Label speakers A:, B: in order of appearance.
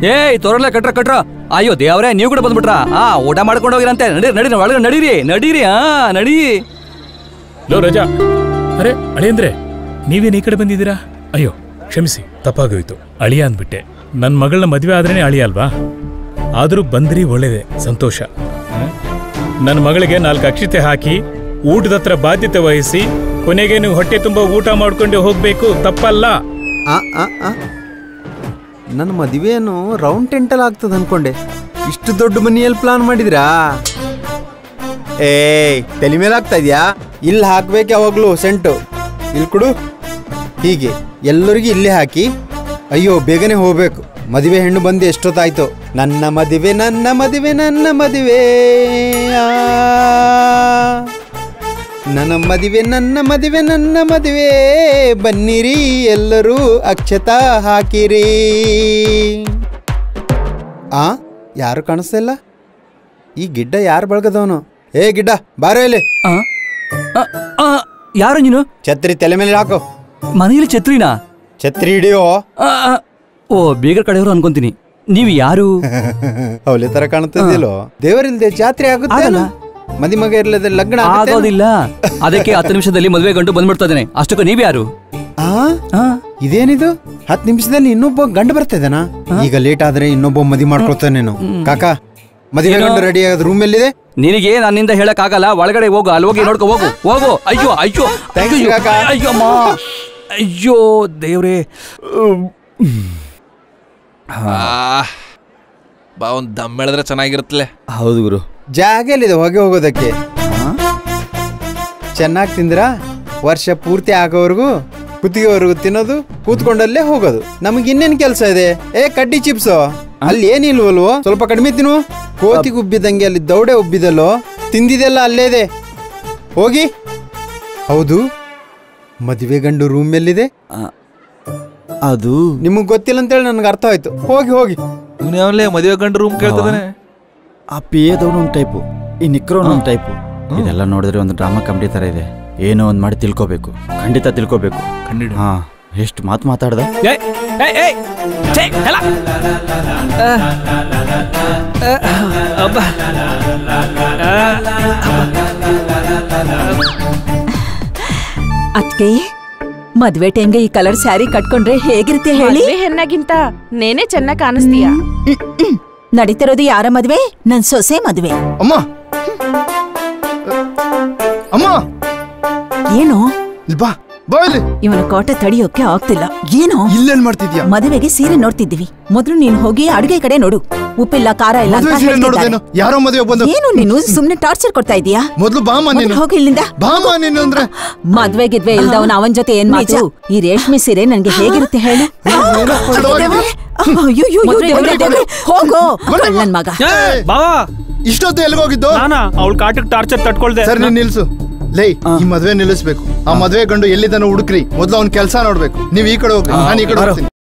A: ಏಯ್ ತೋರಲ್ಲ ಕಟ್ರ ಕಟ್ರ ಅಯ್ಯೋ ದೇವ್ರೆ ನೀವು ಕೂಡ ಬಂದ್ಬಿಟ್ರಾ ಆ ಊಟ ಮಾಡ್ಕೊಂಡು ಹೋಗಿರಂತೆ ನಡಿ ನಡಿ ಒಳಗೆ ನಡೀರಿ ನಡೀರಿ ಹಾ ನಡಿ
B: ಲೋ ರಜಾ ಅರೆ ಅಳಿ ಅಂದ್ರೆ ನೀವೇನ್ ಈ ಕಡೆ ಬಂದಿದ್ದೀರಾ ಅಯ್ಯೋ ಕ್ಷಮಿಸಿ ತಪ್ಪಾಗೋಯ್ತು ಅಳಿಯ ಅಂದ್ಬಿಟ್ಟೆ ನನ್ನ ಮಗಳನ್ನ ಮದುವೆ ಆದ್ರೇನೆ ಅಳಿಯ ಅಲ್ವಾ ಆದರೂ ಬಂದ್ರಿ ಒಳ್ಳೇದೆ ಸಂತೋಷ ನನ್ನ ಮಗಳಿಗೆ ನಾಲ್ಕು ಅಕ್ಷತೆ ಹಾಕಿ ಊಟದ ಹತ್ರ ಬಾಧ್ಯತೆ ವಹಿಸಿ ಕೊನೆಗೆ ನೀವು ಹೊಟ್ಟೆ ತುಂಬ ಊಟ ಮಾಡ್ಕೊಂಡು ಹೋಗ್ಬೇಕು ತಪ್ಪಲ್ಲ
C: ಆ ಆ ಆ ನನ್ನ ಮದುವೆಯನ್ನು ರೌಂಡ್ ಟೆಂಟಲ್ ಆಗ್ತದ ಅನ್ಕೊಂಡೆ ಇಷ್ಟು ದೊಡ್ಡ ಮನೆಯಲ್ಲಿ ಪ್ಲಾನ್ ಮಾಡಿದ್ರಾ ಏಯ್ ತಲೆ ಮೇಲೆ ಆಗ್ತಾ ಇದೆಯಾ ಇಲ್ಲಿ ಹಾಕ್ಬೇಕು ಯಾವಾಗ್ಲೂ ಸೆಂಟು ಇಲ್ಲಿ ಕೊಡು ಹೀಗೆ ಎಲ್ಲರಿಗೂ ಇಲ್ಲೇ ಹಾಕಿ ಅಯ್ಯೋ ಬೇಗನೆ ಹೋಗ್ಬೇಕು ಮದುವೆ ಹೆಣ್ಣು ಬಂದು ಎಷ್ಟೊತ್ತಾಯ್ತು ನನ್ನ ಮದುವೆ ನನ್ನ ಮದುವೆ ನನ್ನ ಮದುವೆ ಆ. ನನ್ನ ಮದುವೆ ನನ್ನ ಮದುವೆ ನನ್ನ ಮದುವೆ ಬನ್ನಿರಿ ಎಲ್ಲರೂ ಅಕ್ಷತಾ ಹಾಕಿರಿ ಆ ಯಾರು ಕಾಣಿಸ್ತಿಲ್ಲ ಈ ಗಿಡ್ಡ ಯಾರು ಬಳಗದವನು ಏ ಗಿಡ್ಡ ಬಾರೋ ಇಲ್ಲಿ
A: ಆ? ಆ, ಆ, ಯಾರು ನೀನು
C: ಛತ್ರಿ ತಲೆ ಮೇಲೆ ಹಾಕು
A: ಮನೆಯಲ್ಲಿ ಛತ್ರಿನಾ
C: ಛತ್ರಿ ಹಿಡಿಯೋ
A: ಆ, ಆ. ಓ ಬೀಗರ ಕಡೆಯವರು ಅನ್ಕೊಂತೀನಿ ನೀವು ಯಾರು
C: ಅವಳೆ ತರ ಕಾಣುತ್ತಿದ್ದಿಲ್ಲೋ ದೇವರಿಲ್ದೆ ಜಾತ್ರೆ ಆಗುತ್ತೆ
A: ಆಗಲ್ಲ.
C: ಮದಿ ಮಗ ಇರ್ಲದೆ ಲಗ್ನ ಆಗುತ್ತೆ
A: ಆಗೋದಿಲ್ಲ ಅದಕ್ಕೆ ಹತ್ತು ನಿಮಿಷದಲ್ಲಿ ಮದುವೆ ಗಂಟು ಬಂದ್ಬಿಡ್ತಾ ಇದ್ದೇನೆ ಅಷ್ಟಕ್ಕೂ ನೀವ್ ಯಾರು
C: ಆ
A: ಆ?
C: ಇದೇನಿದು ಹತ್ತು ನಿಮಿಷದಲ್ಲಿ ಇನ್ನೊಬ್ಬ ಗಂಡು ಬರ್ತಿದ್ದಾನ ಈಗ ಲೇಟ್ ಆದ್ರೆ ಇನ್ನೊಬ್ಬ ಮದಿ ಮಾಡ್ಕೊಳ್ತಾನೇನು ಕಾಕ ಮದುವೆ
A: ಏನೋ?
C: ಗಂಡು ರೆಡಿ ಆಗೋದು ರೂಮ್ ಎಲ್ಲಿದೆ
A: ನಿನಗೆ ನನ್ನಿಂದ ಹೇಳಕ್ ಆಗಲ್ಲ ಒಳಗಡೆ ಹೋಗು ಅಲ್ಲಿ ಹೋಗಿ ನೋಡ್ಕೊ ಹೋಗು ಹೋಗು ಅಯ್ಯೋ ಅಯ್ಯೋ
C: Thanks,
A: ಅಯ್ಯೋ
C: ಕಾಕ.
A: ಅಯ್ಯೋ ಅಮ್ಮ ಅಯ್ಯೋ ದೇವ್ರೇ
D: ಬಾ ಒಂದ್ ದಮ್ ಎಳೆದ್ರೆ ಚೆನ್ನಾಗಿರುತ್ತಲೆ
A: ಹೌದು ಗುರು
C: ಜಾಗ ಎಲ್ಲಿದೆ ಹೊಗೆ ಹೋಗೋದಕ್ಕೆ ಚೆನ್ನಾಗಿ ತಿಂದ್ರಾ ವರ್ಷ ಪೂರ್ತಿ ಆಗೋವರೆಗೂ ಕುತ್ತಿಗೆವರೆಗೂ ತಿನ್ನೋದು ಕೂತ್ಕೊಂಡಲ್ಲೇ ಹೋಗೋದು ನಮಗೆ ಇನ್ನೇನ್ ಕೆಲಸ ಇದೆ ಏ ಕಡ್ಡಿ ಚಿಪ್ಸು ಅಲ್ಲಿ ಏನಿಲ್ವಲ್ವೋ ಸ್ವಲ್ಪ ಕಡಿಮೆ ತಿನ್ನು ಕೋತಿಗೆ ಉಬ್ಬಿದಂಗೆ ಅಲ್ಲಿ ದೌಡೆ ಉಬ್ಬಿದಲ್ಲೋ ತಿಂದಿದೆಲ್ಲ ಅಲ್ಲೇ ಇದೆ ಹೋಗಿ ಹೌದು ಮದುವೆ ಗಂಡು ರೂಮ್ ಎಲ್ಲಿದೆ
E: ಅದು
C: ನಿಮಗ್ ಗೊತ್ತಿಲ್ಲ ಅಂತೇಳಿ ನನ್ಗೆ ಅರ್ಥ ಆಯ್ತು ಹೋಗಿ ಹೋಗಿ
D: ಇವ್ನು ಯಾವಲೇ ಮದುವೆ ಗಂಡು ರೂಮ್ ಕೇಳ್ತದಾನೆ
E: ಆ ಪಿ ಎದವನು ಒಂದು ಟೈಪು ಈ ನಿಕ್ರೋನ್ ಒಂದು ಟೈಪು ಇದೆಲ್ಲ ನೋಡಿದ್ರೆ ಒಂದು ಡ್ರಾಮಾ ಕಂಪ್ನಿ ಥರ ಇದೆ ಏನೋ ಒಂದು ಮಾಡಿ ತಿಳ್ಕೊಬೇಕು ಖಂಡಿತ ತಿಳ್ಕೊಬೇಕು
D: ಖಂಡಿತ.
E: ಹಾ ಎಷ್ಟು ಮಾತು ಮಾತಾಡ್ದ
A: ಏಯ್, ಏಯ್, ಏಯ್, ಛೇ, ಎಲ್ಲ. ಆ, ಆ, ಅಬ್ಬ. ಆ,
F: ಅದ್ಕೆ ಮದ್ವೆ ಟೈಮ್ಗೆ ಈ ಕಲರ್ ಸ್ಯಾರಿ ಕಟ್ಕೊಂಡ್ರೆ ಹೇಗಿರುತ್ತೆ ಹೇಳಿ
G: ಮದ್ವೆ ಹೆಣ್ಣಾಗಿಂತ ನೇನೆ ಚೆನ್ನಾಗ್ ಕಾಣಿಸ್ತೀಯ
F: ನಡೀತಿರೋದು ಯಾರ ಮದ್ವೆ ನನ್ ಸೊಸೆ ಮದ್ವೆ
H: ಅಮ್ಮ ಅಮ್ಮ
F: ಏನು
H: ಇಲ್ಲಿ ಬಾ ಬಾ ಇಲ್ಲಿ
F: ಇವನ ಕೋಟ ತಡಿಯೋಕೆ ಆಗ್ತಿಲ್ಲ ಏನು
H: ಇಲ್ಲೇನ್ ಮಾಡ್ತಿದ್ಯಾ
F: ಮದುವೆಗೆ ಸೀರೆ ನೋಡ್ತಿದ್ದೀವಿ ಮೊದಲು ನೀನ್ ಹೋಗಿ ಅಡುಗೆ ಕಡೆ ನೋಡು ಉಪ್ಪಿಲ್ಲ ಖಾರ ಇಲ್ಲ ಅಂತ
H: ಮದುವೆ ಸೀರೆ
F: ಹೇಳ್ತಿದ್ದಾರೆ.
H: ನೋಡೋದೇನು ಯಾರೋ ಮದುವೆ ಬಂದು
F: ಏನು ನೀನು ಸುಮ್ನೆ ಟಾರ್ಚರ್ ಕೊಡ್ತಾ ಇದೀಯಾ
H: ಮೊದ್ಲು ಬಾಮ
F: ಮೊದ್ಲು
H: ನೀನು
F: ಹೋಗಿ ಇಲ್ಲಿಂದ
H: ಬಾಮ ನೀನು ಅಂದ್ರೆ
F: ಮದ್ವೆ ಗಿದ್ವೆ ಇಲ್ದವನ ಅವನ್ ಜೊತೆ ಏನ್ ಮಾತು ಈ ರೇಷ್ಮೆ ಸೀರೆ ನನ್ಗೆ ಹೇಗಿರುತ್ತೆ ಹೇಳು
H: ಏನೋ ತಡವಾಗಿ-
F: ದೇವ್ರೇ, ಅಯ್ಯೋ, ದೇವ್ರೇ, ದೇವ್ರೇ, ಹೋಗೋ ನನ್ ಮಗ
B: ಬಾವಾ
H: ಇಷ್ಟೊತ್ತು ಎಲ್ಲಿಗೋಗಿದ್ದು
B: ನಾನಾ ಅವಳ ಕಾಟಕ್ ಟಾರ್ಚರ್ ತಟ್ಕೊಳ್ದೆ
H: ಸರ್ ನೀನ್ ನಿಲ್ಸು ಲೇ ಈ ಮದ್ವೆ ನಿಲ್ಲಿಸ್ಬೇಕು ಆ ಮದ್ವೆ ಗಂಡು ಎಲ್ಲಿದ್ದಾನೋ ಹುಡುಕ್ರಿ ಮೊದ್ಲು ಅವ್ನ ಕೆಲಸ ನೋಡ್ಬೇಕು ನೀವ್ ಈ ಕಡೆ ಹೋಗ್ರಿ ನಾನು ಈ ಕಡೆ ಹೋಗ್ತೀನಿ